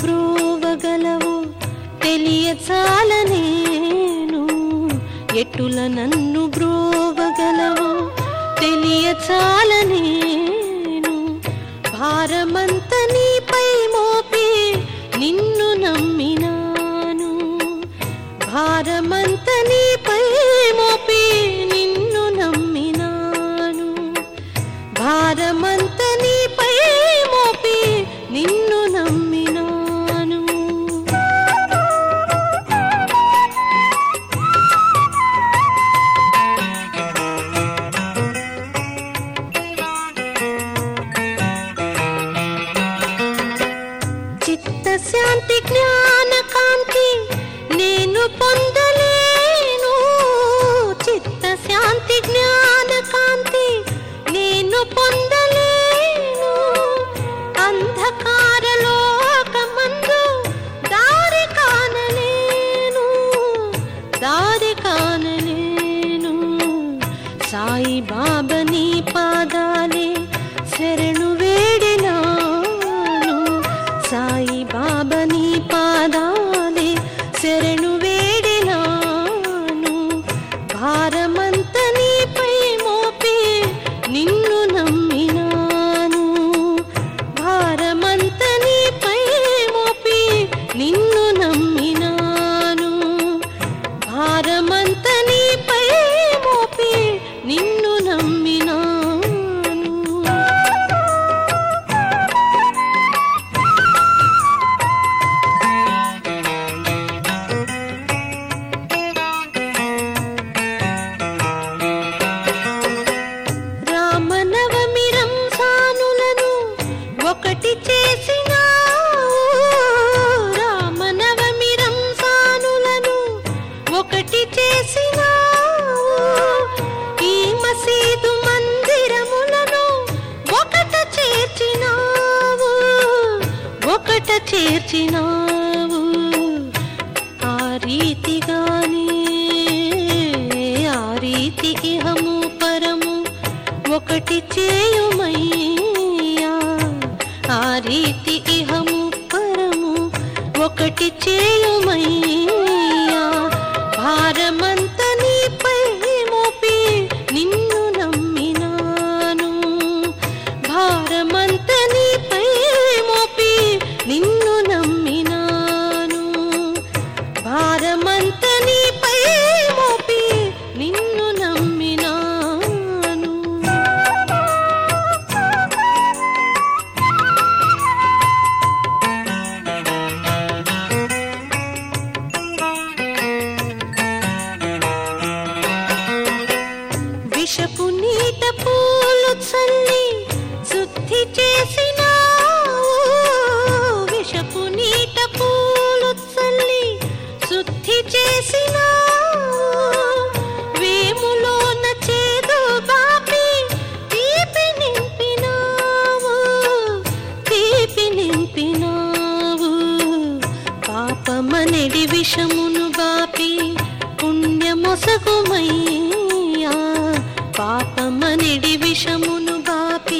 బ్రోవగలవు తెలియచాల నేను ఎట్టుల నన్ను బ్రోవగలవు తెలియచాల నేను భారమంత నీపై మోపి నిన్ను నమ్మినాను భారమంత నీపై మోపి నిన్ను నమ్మినాను భారమంత నీపై మోపి నిన్ను నమ్మినాను చిత్తశాంతి జ్ఞాన కాంతి నేను పొందలేను చిత్తశాంతి జ్ఞాన కాంతి నేను పొందలేను అంధకార లోకమందు దారి కానలేను దారి కానలేను సాయి బాబా నీ పాదాలే శరణు వేడినాను సాయి బాబా నీ పాదాలే శరణు వేడినాను భారమంత నీపై మోపి నిన్ను నమ్మినాను భారమంత నీపై మోపి నిన్ను నమ్మినాను భారమంత నీపై మోపి నిన్ను నమ్మినాను రామనవమి రంజానులను ఒకటి చేసినావు రామనవమి రంజానులను ఒకటి చేసినావు ఈ మసీదు మందిరములను ఒకట చేర్చినావు ఒకట చేర్చినావు ఆ రీతిగానే ఆ రీతి ఇహము పరము ఒకటి చేయుమయ్యా ఆ రీతి ఇహము పరము ఒకటి చేయుమయ్యా భారమంత నీపై మోపి నిన్ను నమ్మినాను భారమంత నీపై మోపి నిన్ను నమ్మినాను భారమంత నీపై మోపి నిన్ను నమ్మినాను విషపు నీట పూలు చల్లి శుద్ధి చేసినావు విషపు నీట పూలు చల్లి శుద్ధి చేసినావు వేములోన చేదు బాపి తీపి నింపినావు తీపి నింపినావు పాపమనెడి విషమును బాపి పుణ్యమొసగుమయ్యా పాపమనెడి విషమును బాపి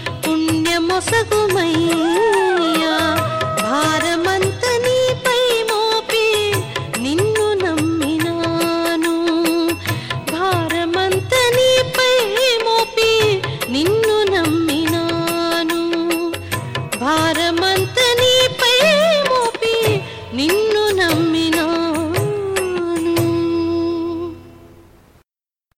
పుణ్యమొసగుమయ్యా భారమంత నీపై మోపి నిన్ను నమ్మినాను భారమంత నీపై మోపి నిన్ను నమ్మినాను భారమంత నీపై మోపి నిన్ను